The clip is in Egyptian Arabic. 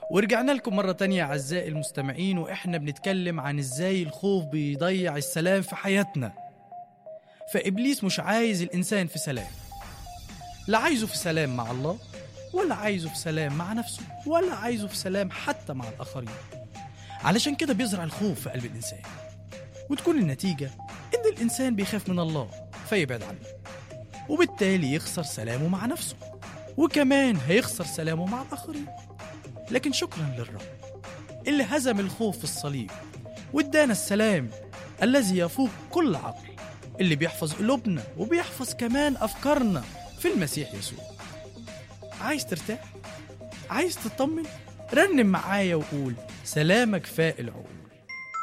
ورجعنا لكم مرة تانية أعزائي المستمعين وإحنا بنتكلم عن إزاي الخوف بيضيع السلام في حياتنا فإبليس مش عايز الإنسان في سلام لا عايزه في سلام مع الله ولا عايزه في سلام مع نفسه ولا عايزه في سلام حتى مع الآخرين علشان كده بيزرع الخوف في قلب الإنسان وتكون النتيجة إن الإنسان بيخاف من الله فيبعد عنه وبالتالي يخسر سلامه مع نفسه وكمان هيخسر سلامه مع الآخرين لكن شكرا للرب اللي هزم الخوف في الصليب وادانا السلام الذي يفوق كل عقل اللي بيحفظ قلوبنا وبيحفظ كمان أفكارنا في المسيح يسوع عايز ترتاح؟ عايز تطمن؟ رنم معايا وقول سلامك فاق العقول